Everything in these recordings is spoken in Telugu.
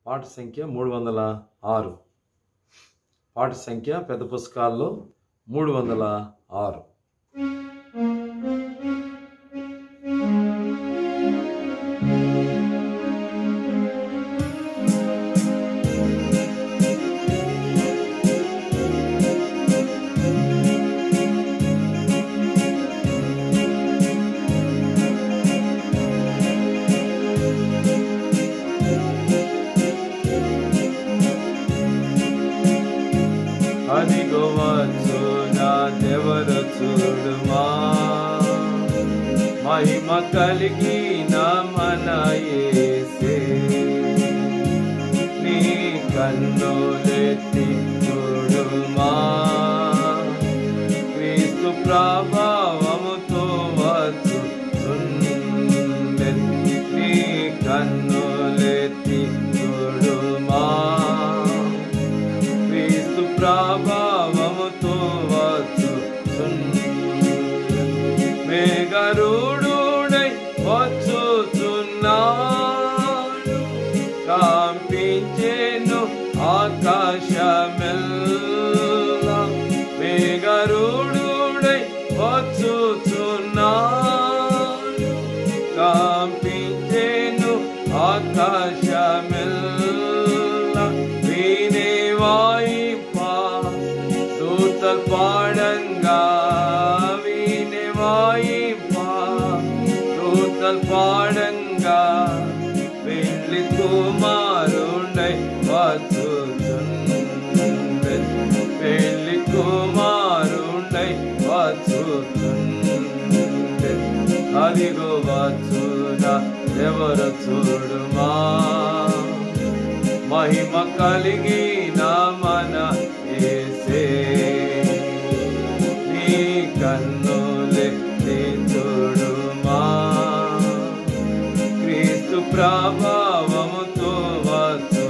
పాట సంఖ్య మూడు వందల ఆరు పాట సంఖ్య పెద్ద పుస్తకాల్లో మూడు వందల ఆరు అదిగో వచ్చు నా దేవరు చూడుమా మహిమ కలిగి నా మన యేసే నీ కన్నులెత్తి చూడుమా క్రీస్తు ప్రభావముతో వచ్చు నీ కన్నులెత్తి చూడుమా క్రీస్తు ప్రభావముతో వచ్చు మేఘరుడుడై వచ్చుచున్నాడు కాంపించేను ఆకాశమెల్ల మేఘరుడుడై వచ్చుచున్నాడు కాంపించేను ఆకాశమెల్ల వీనే వాయిపా దూతల్ పాడంగా వీనే వాయిపా దూతల్ పాడంగా వెళ్ళి కుమారుండై వచ్చుచుండె వెళ్ళి కుమారుండై వచ్చుచుండె అదిగో వచ్చునా ఎవరు చూడుమా మహిమ కలిగి నా మన ఏసే నీ కన్నులెత్తి చూడుమా క్రీస్తు ప్రభావముతో వచ్చు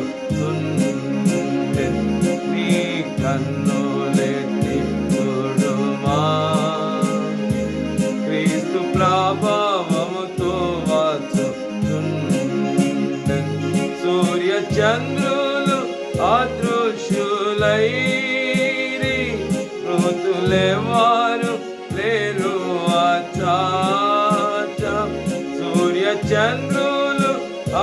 నీ కన్నులెత్తి చూడుమా క్రీస్తు ప్రభావముతో వచ్చు సూర్య చంద్రులు అదృశ్యులైరి ఋతులెవారు లేరు అచాచ సూర్య చంద్రులు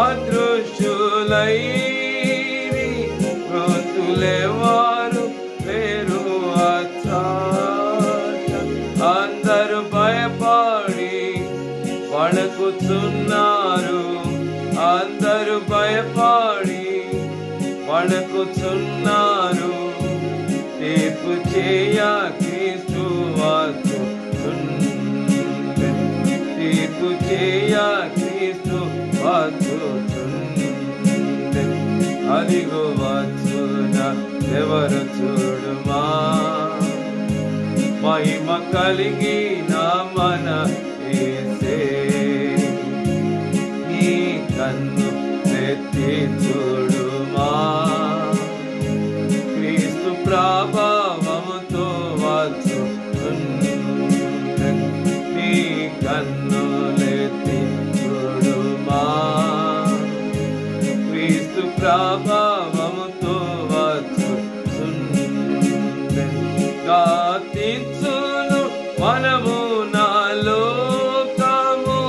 అదృశ్యులైరి ఋతులెవారు లేరు అచాచ అందరూ భయపడి వణకుతున్నారు అందరూ భయపడి వణకుతున్నారు తీర్పు చేయ క్రీస్తు వచ్చు తీర్పు చేయ క్రీస్తు వచ్చు అదిగో వచ్చున ఎవరు చూడుమా మహిమ కలిగి నా మన ఏసే నీ కన్ను ఎత్తి చూడుమా క్రీస్తు ప్రభావముతో వచ్చు నీ కన్నులెత్తి చూడుమా క్రీస్తు ప్రభావముతో వచ్చు గాతించును మనము నాలోకము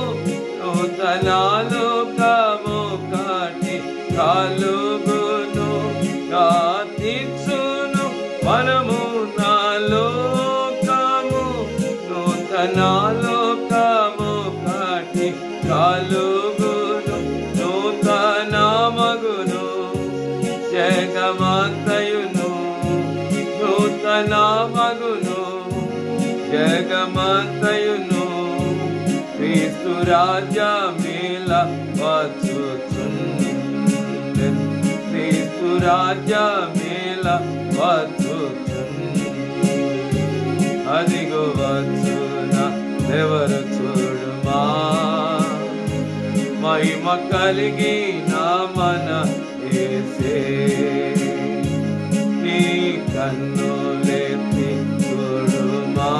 నూతనాలోకము కాటి కాలుగును గాతించును మనము నాలోకము నూతనాలోకము కాటి కాలుగును నూతన మగును జగమంతయును నూతన మగును జగమంతయును క్రీస్తు రాజ మేల వచ్చుచుండె క్రీస్తు రాజ మేల వచ్చుచుండె అదిగో వచ్చున ఎవరు చూడుమా మహిమ కలిగి నా మన ఏసే నీ కన్నులెత్తి చూడుమా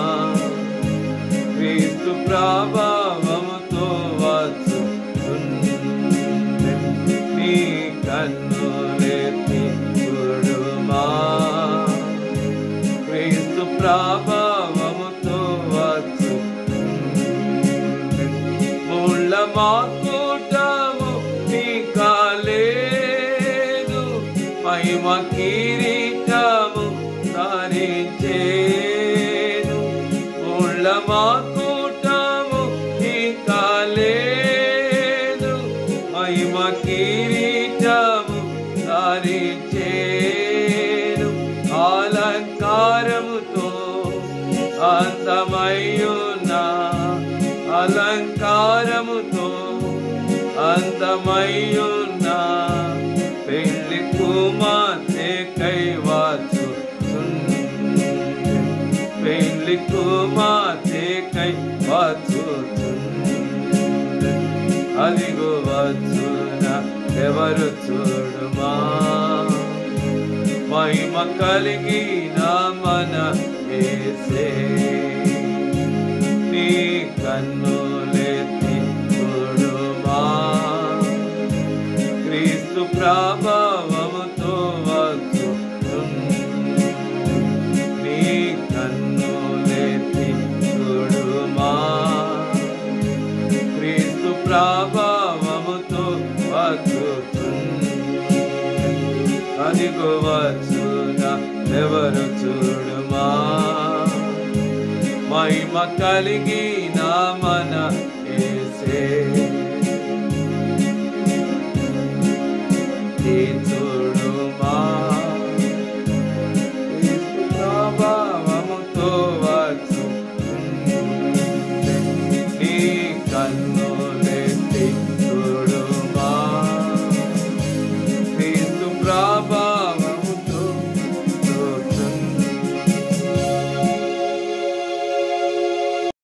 క్రీస్తు ప్రభావముతో వచ్చు నీ కన్నులెత్తి చూడుమా క్రీస్తు ప్రభావముతో వచ్చు ముళ్ళ మాకుటము నీ కాలేదు మహిమ కిరీటము ధరించేను ముళ్ళ మాకుటము నీ కాలేదు మహిమ కిరీటము ధరించేను అలంకారముతో అందమయ్యున్న అలంకారముతో అందమయ్యున్న పెళ్లి కుమార్తె కైవచ్చు పెళ్లి కుమార్తె కై వచ్చు అదిగో వచ్చున ఎవరు చూడుమా మహిమ కలిగిన మన ఏసే నీ కన్నులెత్తి చూడుమా క్రీస్తు ప్రభావముతో వచ్చు నీ కన్నులెత్తి చూడుమా క్రీస్తు ప్రభావముతో వచ్చు అదిగో వచ్చున ఎవరు చూడుమా మహిమ కలిగిన మన